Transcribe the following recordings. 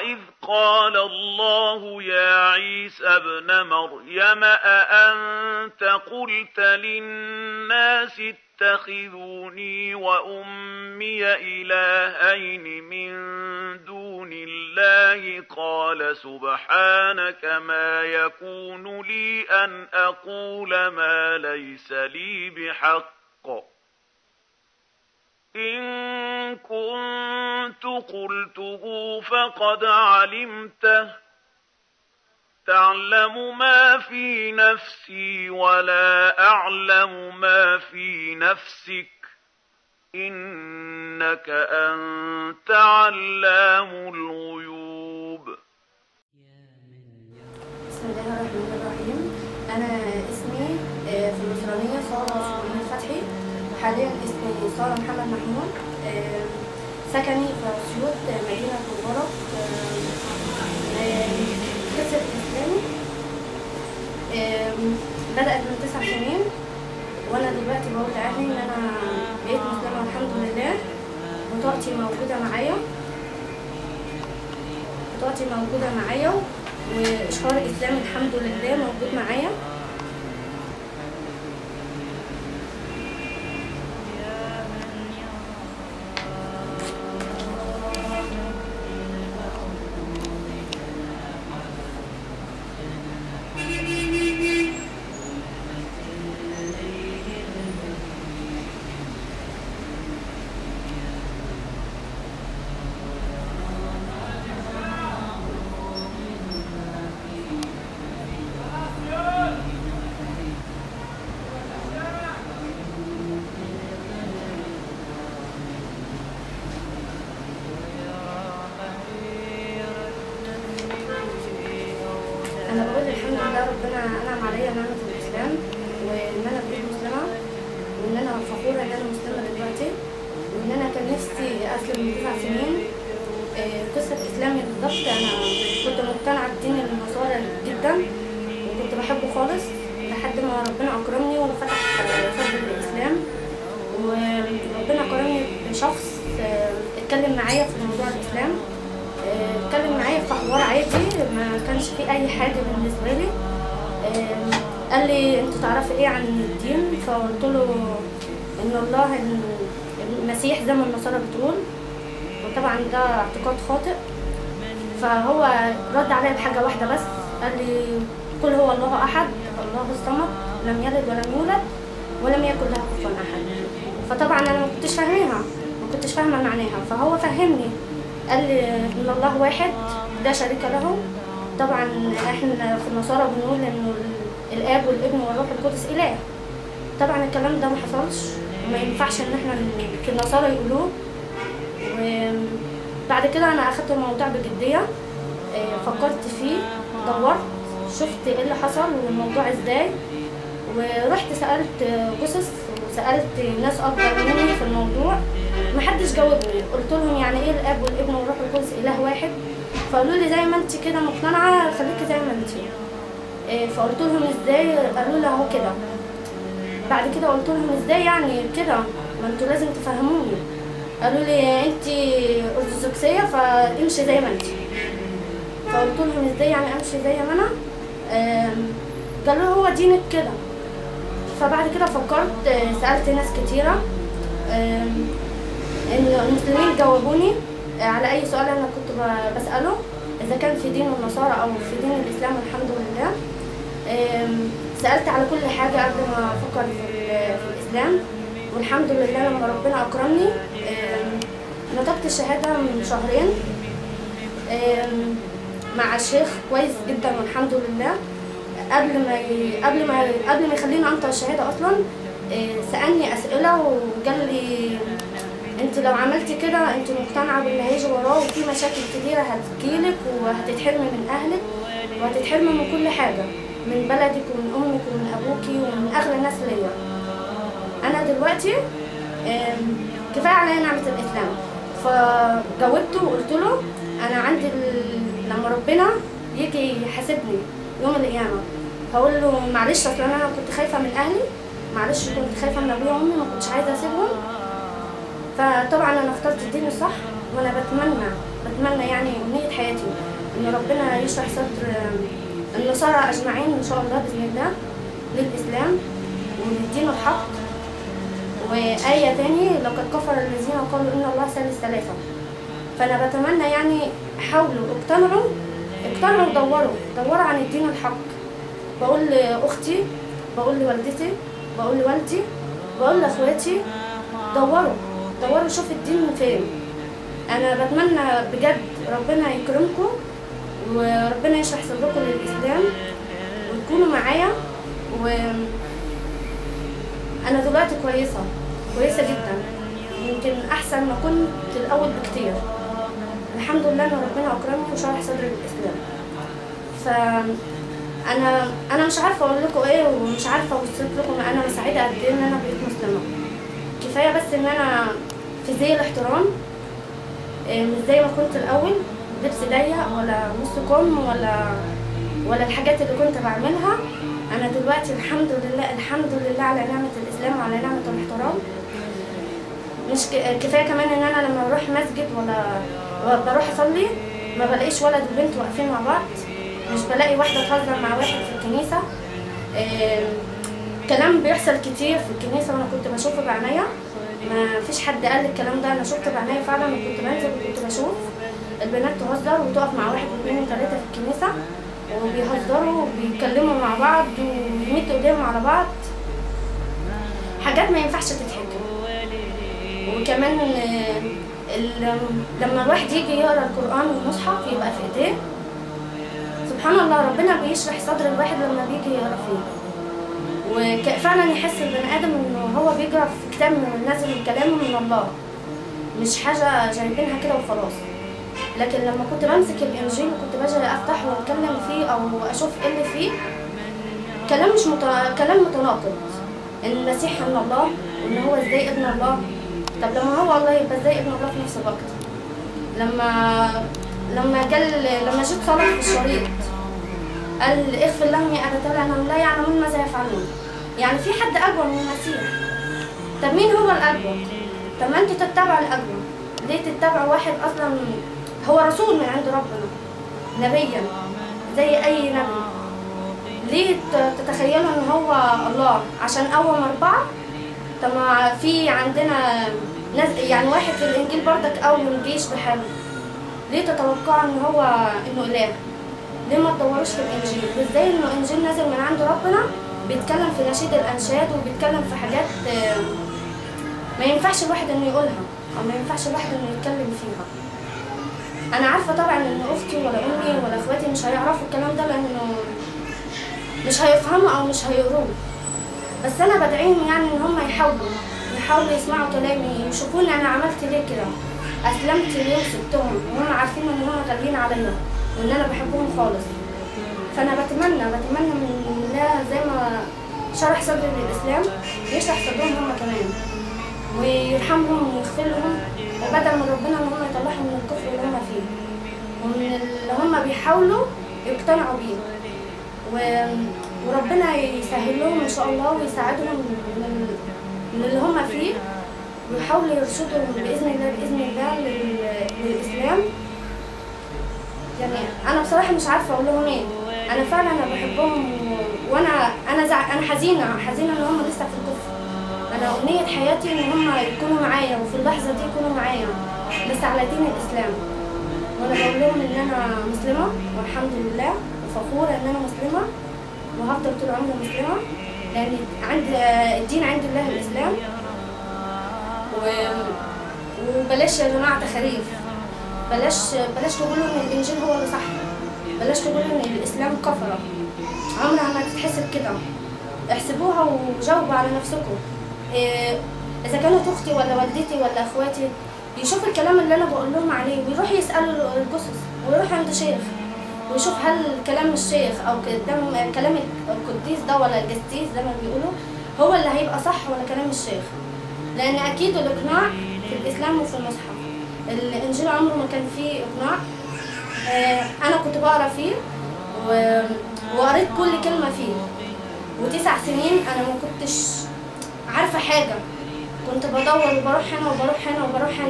وإذ قال الله يا عيسى ابن مريم أأنت قلت للناس اتخذوني وأمي إلهين من دون الله قال سبحانك ما يكون لي أن أقول ما ليس لي بحق إن كنت قلته فقد علمته تعلم ما في نفسي ولا أعلم ما في نفسك إنك أنت علام الغيوب بسم الله الرحمن الرحيم أنا اسمي آه، في النصرانية سارة سليمان فتحي حاليا اسمي سارة محمد محمود آه، سكني في أسيوط آه، مدينة مبارك قصة إسلامي آه، بدأت من تسع سنين وأنا دلوقتي بقول لأهلي إن أنا بقيت مسلمة الحمد لله بطاقتي موجودة معايا بطاقتي موجودة معايا وإشهار إسلامي الحمد لله موجود معايا أنا بقول الحمد لله ربنا أنعم عليا نعمة الإسلام وإن أنا بقيت مسلمة وإن أنا فخورة إن أنا مسلمة دلوقتي وإن أنا كان نفسي أسلم من تسع سنين آه، قصة إسلامي بالظبط أنا كنت مقتنعة بدين النصارى جدا وكنت بحبه خالص لحد ما ربنا أكرمني وفتح آه، صدر الإسلام وربنا كرمني بشخص آه، اتكلم معايا في موضوع الإسلام آه، اتكلم معايا في حوار عادي ما كانش فيه اي حاجه بالنسبه لي آه، قال لي انت تعرفي ايه عن الدين فقلت له ان الله إن المسيح زي ما النصارى بتقول وطبعا ده اعتقاد خاطئ فهو رد عليا بحاجه واحده بس قال لي قل هو الله احد الله الصمد لم يلد ولم يولد ولم يكن له كفوا احد فطبعا انا ما كنتش فاهماها ما كنتش فاهمه معناها فهو فهمني قال لي ان الله واحد لا شريك له طبعا احنا في النصارى بنقول انه ال- الاب والابن والروح القدس اله طبعا الكلام ده ما حصلش وما ينفعش ان احنا ن- في النصارى يقولوه وبعد كده انا اخدت الموضوع بجديه آه، فكرت فيه دورت شفت ايه اللي حصل والموضوع ازاي ورحت سالت جثث وسالت ناس اكبر مني في الموضوع محدش جاوبني قلت لهم يعني ايه الاب والابن والروح القدس اله واحد فقالوا لي زي ما انت كده مقتنعه خليكي زي ما انت إيه، فقلت لهم ازاي قالوا لي اهو كده بعد كده قلت لهم ازاي يعني كده ما انتوا لازم تفهموني قالوا لي انت ارثوذكسيه فامشي زي ما انت فقلت لهم ازاي يعني امشي زي ما انا آم، قالوا هو دينك كده فبعد كده فكرت آه، سالت ناس كتيره آم، ان المسلمين جاوبوني على اي سؤال انا كنت ب- بساله اذا كان في دين النصارى او في دين الاسلام الحمد لله أم، سالت على كل حاجه قبل ما افكر في, ال- في الاسلام والحمد لله لما ربنا اكرمني أم، نطقت الشهاده من شهرين أم، مع شيخ كويس جدا والحمد لله قبل ما ي... قبل ما قبل ما يخليني انطق الشهاده اصلا إيه، سالني اسئله وقال لي انت لو عملتي كده انت مقتنعه باللي هيجي وراه وفي مشاكل كتيره هتجيلك وهتتحرمي من اهلك وهتتحرمي من كل حاجه من بلدك ومن امك ومن ابوكي ومن اغلى الناس ليا انا دلوقتي آم، كفايه عليا نعمه الاسلام فجاوبته وقلت له انا عندي ال... لما ربنا يجي يحاسبني يوم القيامه هقول له معلش اصل انا كنت خايفه من اهلي معلش كنت خايفه من ابويا وامي ما كنتش عايزه اسيبهم فطبعا انا اخترت الدين الصح وانا بتمنى بتمنى يعني أمنية حياتي إن ربنا يشرح صدر النصارى أجمعين إن شاء الله بإذن الله للإسلام وللدين الحق وآية تاني لقد كفر الذين قالوا إن الله ثالث ثلاثة فأنا بتمنى يعني حاولوا اقتنعوا اقتنعوا دوروا دوروا عن الدين الحق بقول لأختي بقول لوالدتي بقول لوالدي بقول لأخواتي دوروا دوروا شوف الدين فين أنا بتمنى بجد ربنا يكرمكم وربنا يشرح صدركم للإسلام وتكونوا معايا و أنا دلوقتي كويسة كويسة جدا يمكن أحسن ما كنت الأول بكتير الحمد لله إن ربنا أكرمني وشرح صدري للإسلام ف أنا أنا مش عارفة أقول لكم إيه ومش عارفة أوصف لكم أنا سعيدة قد إيه إن أنا بقيت مسلمة كفاية بس إن أنا في زي الاحترام إيه، مش زي ما كنت الأول لبس ضيق ولا نص كم ولا ولا الحاجات اللي كنت بعملها انا دلوقتي الحمد لله الحمد لله على نعمه الاسلام وعلى نعمه الاحترام مش ك- كفايه كمان ان انا لما بروح مسجد ولا ولا بروح اصلي ما بلاقيش ولد وبنت واقفين مع بعض مش بلاقي واحده تهزر مع واحد في الكنيسه إيه، كلام بيحصل كتير في الكنيسه وانا كنت بشوفه بعينيا ما فيش حد قال لي الكلام ده انا شفته بعينيا فعلا وكنت بنزل وكنت بشوف البنات تهزر وتقف مع واحد واثنين وثلاثه في الكنيسه وبيهزروا وبيتكلموا مع بعض ويمدوا ايديهم على بعض حاجات ما ينفعش تتحكي وكمان آه، ال- لما الواحد يجي يقرا القران والمصحف يبقى في ايديه سبحان الله ربنا بيشرح صدر الواحد لما بيجي يقرا فيه وفعلا يحس البني ادم انه هو بيقرا في كتاب من نازل الكلام من الله مش حاجه جايبينها كده وخلاص لكن لما كنت بمسك الانجيل وكنت باجي افتحه واتكلم فيه او اشوف ايه اللي فيه كلام مش مت... كلام متناقض ان المسيح ابن الله وان هو ازاي ابن الله طب لما هو الله يبقى ازاي ابن الله في نفس الوقت لما لما جل لما جيت صلح في الشريط قال اغفر لهم يا ابتاه لانهم لا يعلمون ماذا يفعلون يعني في حد اقوى من المسيح طب مين هو الاقوى طب ما انتوا تتبعوا الاقوى ليه تتبعوا واحد اصلا هو رسول من عند ربنا نبيا زي اي نبي ليه ت- تتخيلوا ان هو الله عشان قوم اربعه طب ما في عندنا ناس يعني واحد في الانجيل برضك قوم جيش بحاله ليه تتوقعوا ان هو انه اله ليه ما تدوروش في الانجيل وازاي انه انجيل نازل من عند ربنا بيتكلم في نشيد الانشاد وبيتكلم في حاجات آه، ما ينفعش الواحد انه يقولها او ما ينفعش الواحد انه يتكلم فيها انا عارفه طبعا ان اختي ولا امي ولا اخواتي مش هيعرفوا الكلام ده لانه مش هيفهموا او مش هيقروه بس انا بدعيهم يعني ان هم يحاولوا يحاولوا يسمعوا كلامي يشوفوني انا عملت ليه كده اسلمت ليه وسبتهم وهم عارفين ان هم غاليين عليا وان انا بحبهم خالص فانا بتمنى بتمنى من الله زي ما شرح صدري للاسلام يشرح صدرهم هم كمان ويرحمهم ويغفر لهم وبدل من ربنا ان هم يطلعهم من الكفر اللي هم فيه ومن اللي هم بيحاولوا يقتنعوا بيه و... وربنا يسهل لهم ان شاء الله ويساعدهم من, من اللي هم فيه ويحاولوا يرشدهم باذن الله باذن الله لل... للاسلام يعني انا بصراحه مش عارفه اقول لهم ايه انا فعلا انا بحبهم و... وانا انا زع... انا حزينه حزينه ان هم لسه في الكفر انا امنيه حياتي ان هم يكونوا معايا وفي اللحظه دي يكونوا معايا بس على دين الاسلام وانا بقول لهم ان انا مسلمه والحمد لله وفخوره ان انا مسلمه وهفضل طول عمري مسلمه لان عند الدين عند الله الاسلام و... وبلاش يا جماعه تخاريف بلاش بلاش تقولوا ان الانجيل هو اللي صح بلاش تقولوا ان الاسلام كفره عمرها ما تتحسب كده احسبوها وجاوبوا على نفسكم إيه، اذا كانت اختي ولا والدتي ولا اخواتي يشوفوا الكلام اللي انا بقول لهم عليه ويروح يسالوا الجثث ويروح عند شيخ ويشوف هل كلام الشيخ او كلام كلام القديس ده ولا الجستيس زي ما بيقولوا هو اللي هيبقى صح ولا كلام الشيخ لان اكيد الاقناع في الاسلام وفي المصحف الانجيل عمره ما كان فيه اقناع آه، انا كنت بقرا فيه و... وقريت كل كلمه فيه وتسع سنين انا ما كنتش عارفه حاجه كنت بدور وبروح هنا وبروح هنا وبروح هنا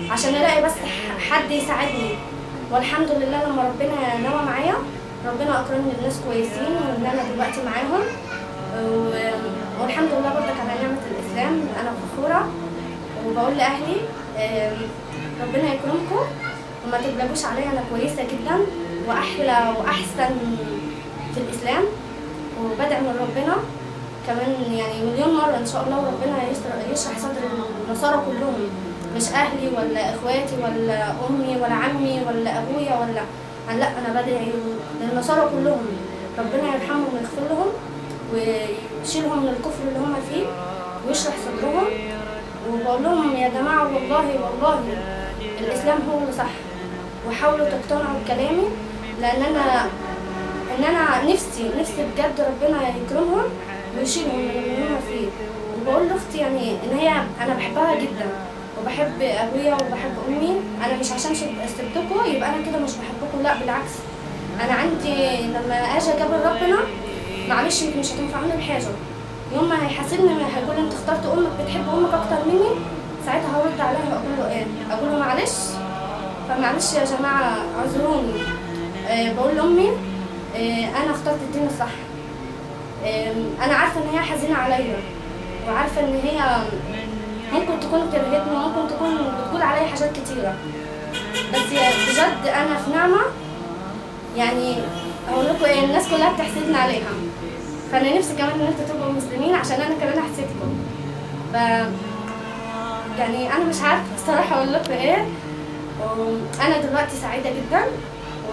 عشان الاقي بس ح- حد يساعدني والحمد لله لما ربنا نوى معايا ربنا اكرمني بناس كويسين وان انا دلوقتي معاهم و- والحمد لله برضك على نعمه الاسلام انا فخوره وبقول لاهلي آم، ربنا يكرمكم وما تقلقوش عليا انا كويسه جدا واحلى واحسن في الاسلام وبدعي من ربنا كمان يعني مليون مره ان شاء الله وربنا يشرح- يشرح صدر النصارى كلهم مش اهلي ولا اخواتي ولا امي ولا عمي ولا ابويا ولا أنا لا انا بدعي للنصارى كلهم ربنا يرحمهم ويغفر لهم ويشيلهم من الكفر اللي هم فيه ويشرح صدرهم وبقول لهم يا جماعه والله والله الاسلام هو اللي صح وحاولوا تقتنعوا بكلامي لان انا ان انا نفسي نفسي بجد ربنا يكرمهم ويشيلهم من اللي هم فيه وبقول لاختي يعني ان هي انا بحبها جدا وبحب ابويا وبحب امي انا مش عشان شب- سبتكم يبقى انا كده مش بحبكم لا بالعكس انا عندي لما اجي اقابل ربنا معلش انت مش هتنفعني بحاجه يوم ما هيحاسبني هيقول لي انت اخترت امك بتحب امك اكتر مني ساعتها هرد عليه واقول له ايه اقول له معلش فمعلش يا جماعه اعذروني آه بقول لامي آه انا اخترت الدين الصح آم، انا عارفه ان هي حزينه عليا وعارفه ان هي ممكن تكون كرهتني وممكن تكون بتقول عليا حاجات كتيره بس بجد انا في نعمه يعني اقول لكم ايه الناس كلها بتحسدني عليها فانا نفسي كمان ان انتوا تبقوا مسلمين عشان انا كمان احسدكم ف يعني انا مش عارفه بصراحه اقول لكم ايه انا دلوقتي سعيده جدا و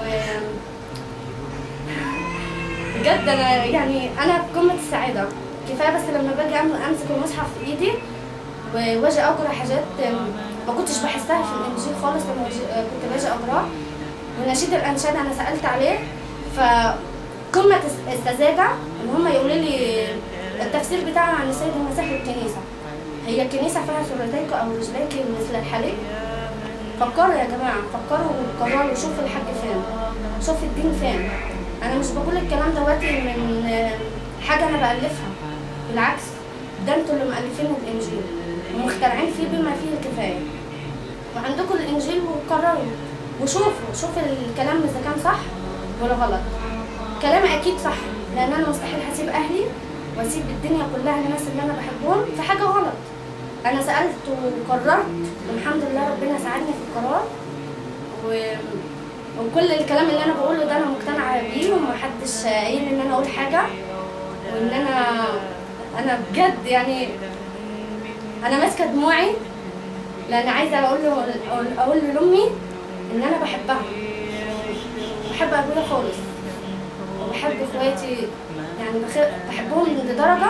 بجد انا يعني انا في قمه السعاده كفايه بس لما باجي أعمل- امسك المصحف في ايدي و- واجي اقرا حاجات ما كنتش بحسها في الانجيل خالص لما باجي- كنت باجي اقراه ونشيد الانشاد انا سالت عليه فقمه الس- السذاجه ان هم يقولوا لي التفسير بتاعنا عن السيد المسيح والكنيسه هي الكنيسه فيها سرتيك او رجليك مثل الحليب فكروا يا جماعه فكروا وقرروا شوفوا الحاج فين شوف الدين فين انا مش بقول الكلام دواتي من آه، حاجه انا بالفها بالعكس ده انتوا اللي مؤلفين الانجيل ومخترعين فيه بما فيه الكفايه وعندكم الانجيل وقرروا وشوفوا شوفوا الكلام اذا كان صح ولا غلط كلام اكيد صح لان انا مستحيل هسيب اهلي واسيب الدنيا كلها للناس اللي انا بحبهم في حاجه غلط انا سالت وقررت والحمد لله ربنا ساعدني في القرار و... وكل الكلام اللي انا بقوله ده انا مقتنعه بيه ومحدش قايل ان انا اقول حاجه وان انا انا بجد يعني انا ماسكه دموعي لان عايزه اقول له أقول- اقول لامي ان انا بحبها بحب ابويا خالص وبحب اخواتي يعني بخ- بحبهم لدرجه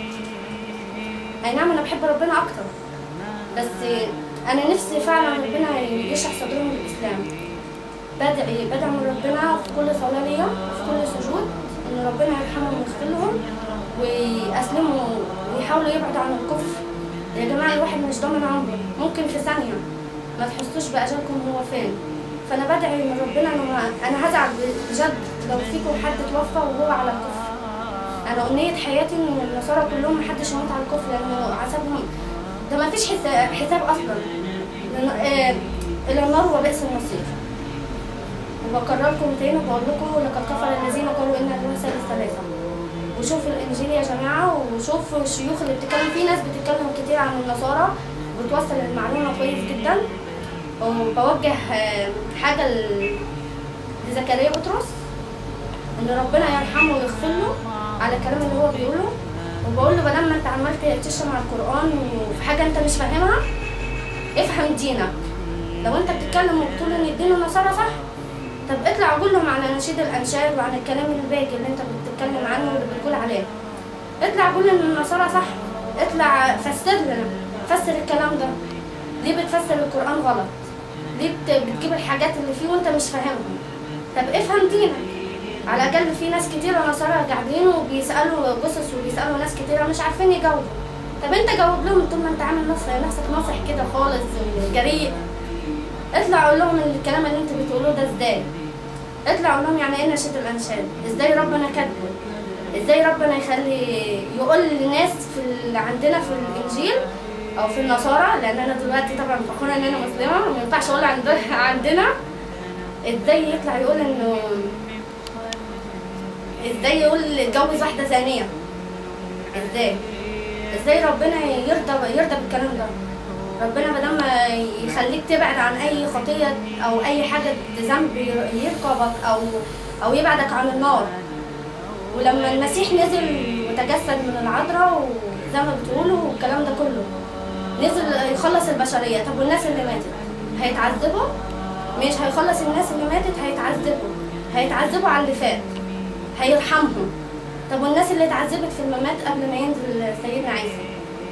اي نعم انا بحب ربنا اكتر بس انا نفسي فعلا ربنا يشرح صدرهم للاسلام بدعي بدعي من ربنا في كل صلاه ليا وفي كل سجود ان ربنا يرحمهم ويغفر لهم ويسلموا ويحاولوا يبعدوا عن الكفر يا جماعه الواحد مش ضامن عمره ممكن في ثانيه ما تحسوش باجلكم هو فين فانا بدعي من ربنا انا انا هزعل بجد لو فيكم حد توفى وهو على الكفر انا امنيه حياتي ان النصارى كلهم محدش يموت على الكفر لانه عذابهم ده ما فيش حساب, حساب اصلا لأن- آه، الى النار وبئس المصير وبكرر لكم تاني وبقول لكم لقد كفر الذين قالوا ان الله ثالث ثلاثه وشوفوا الانجيل يا جماعه وشوفوا الشيوخ اللي بتتكلم في ناس بتتكلم كتير عن النصارى وبتوصل المعلومه كويس جدا وبوجه آه، حاجه ل- لزكريا بطرس ان ربنا يرحمه ويغفر له على الكلام اللي هو بيقوله وبقول له بدل ما انت عمال تشتم على القران وفي حاجه انت مش فاهمها افهم دينك لو انت بتتكلم وبتقول ان الدين النصارى صح طب اطلع قول لهم على نشيد الانشاد وعن الكلام الباقي اللي انت بتتكلم عنه واللي بتقول عليه اطلع قول ان النصارى صح اطلع فسر لنا فسر الكلام ده ليه بتفسر القران غلط ليه بت- بتجيب الحاجات اللي فيه وانت مش فاهمها طب افهم دينك على الاقل في ناس كتيره نصارى قاعدين وبيسالوا قصص وبيسالوا ناس كتيره مش عارفين يجاوبوا طب انت جاوب لهم طول ما انت عامل نص نفسك ناصح كده خالص وجريء اطلع قول لهم الكلام اللي انت بتقولوه ده ازاي اطلع قول لهم يعني ايه نشيد الانشاد ازاي ربنا كاتبه ازاي ربنا يخلي يقول للناس في اللي عندنا في الانجيل او في النصارى لان انا دلوقتي طبعا فخوره ان انا مسلمه وما ينفعش اقول عند عندنا ازاي يطلع يقول انه ازاي يقول اتجوز واحده ثانيه ازاي ازاي ربنا يرضى يرضى بالكلام ده ربنا بدل ما يخليك تبعد عن اي خطيه او اي حاجه ذنب يرقبك او او يبعدك عن النار ولما المسيح نزل وتجسد من العذراء وزي ما بتقولوا والكلام ده كله نزل يخلص البشريه طب والناس اللي ماتت هيتعذبوا مش هيخلص الناس اللي ماتت هيتعذبوا هيتعذبوا على اللي فات هيرحمهم طب والناس اللي اتعذبت في الممات قبل ما ينزل سيدنا عيسى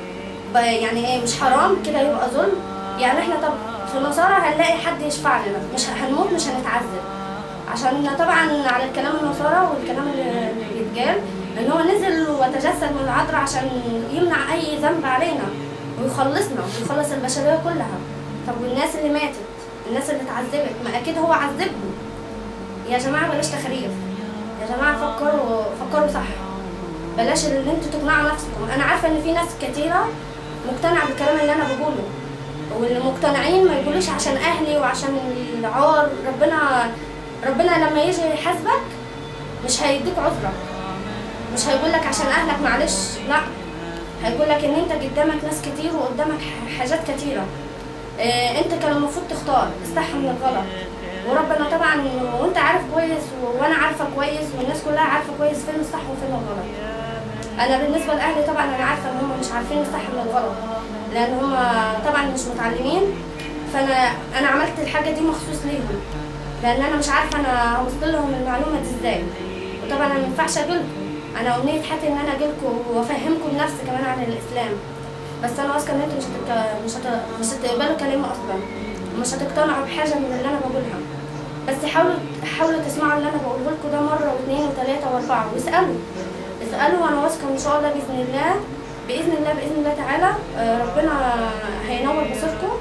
ب- يعني ايه مش حرام كده يبقى ظلم يعني احنا طب في النصارى هنلاقي حد يشفع لنا مش هنموت مش هنتعذب عشان طبعا على الكلام النصارى والكلام اللي اللي بيتقال ان هو نزل وتجسد من العذراء عشان يمنع اي ذنب علينا ويخلصنا ويخلص البشريه كلها طب والناس اللي ماتت الناس اللي اتعذبت ما اكيد هو عذبهم يا جماعه بلاش تخريف يا جماعه فكروا فكروا صح بلاش اللي انتوا تقنعوا نفسكم انا عارفه ان في ناس كتيره مقتنعه بالكلام اللي انا بقوله واللي مقتنعين ما يقولوش عشان اهلي وعشان العار ربنا ربنا لما يجي يحاسبك مش هيديك عذرك مش هيقول لك عشان اهلك معلش لا هيقول لك ان انت قدامك ناس كتير وقدامك ح- حاجات كتيره آه، انت كان المفروض تختار الصح من الغلط وربنا طبعا وانت عارف كويس و- وانا عارفه كويس والناس كلها عارفه كويس فين الصح وفين الغلط انا بالنسبه لاهلي طبعا انا عارفه ان هم مش عارفين الصح من الغلط لان هم طبعا مش متعلمين فانا انا عملت الحاجه دي مخصوص ليهم لان انا مش عارفه انا هوصل لهم المعلومه دي ازاي وطبعا انا ما ينفعش اجيلكم انا امنيه حياتي ان انا اجيلكم وافهمكم نفسي كمان عن الاسلام بس انا واثقه ان انتوا مش هتك... مش هت... مش هتقبلوا كلامي اصلا مش هتقتنعوا بحاجه من اللي انا بقولها بس حاولوا حاولوا تسمعوا اللي انا بقوله لكم ده مره واثنين وثلاثه واربعه واسالوا اسالوا وانا واثقه ان شاء الله باذن الله باذن الله باذن الله تعالى آه، ربنا هينور بصيركم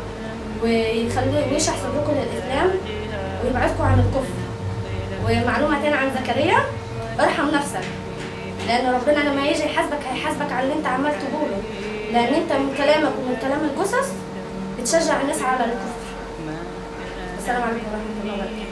ويخلي ويشرح صدركم للاسلام ويبعدكم عن الكفر ومعلومه تانية عن زكريا ارحم نفسك لان ربنا لما يجي يحاسبك هيحاسبك على اللي انت عمال تقوله لان انت من كلامك ومن كلام الجثث بتشجع الناس على الكفر السلام عليكم ورحمه الله وبركاته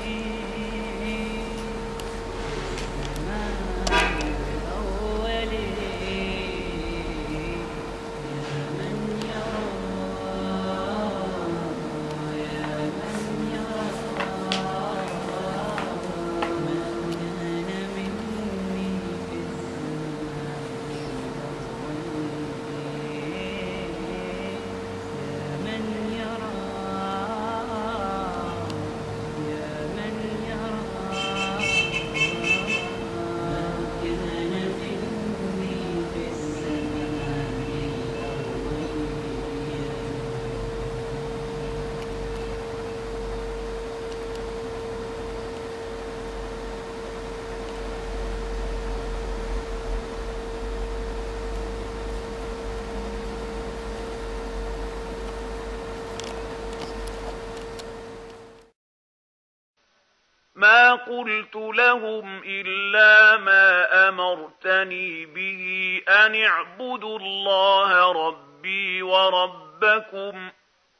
ما قلت لهم إلا ما أمرتني به أن اعبدوا الله ربي وربكم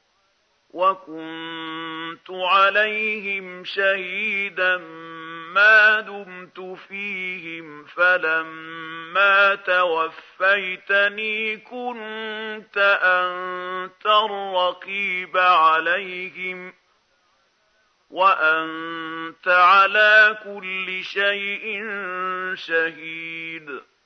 وكنت عليهم شهيدا ما دمت فيهم فلما توفيتني كنت أنت الرقيب عليهم وأنت على كل شيء شهيد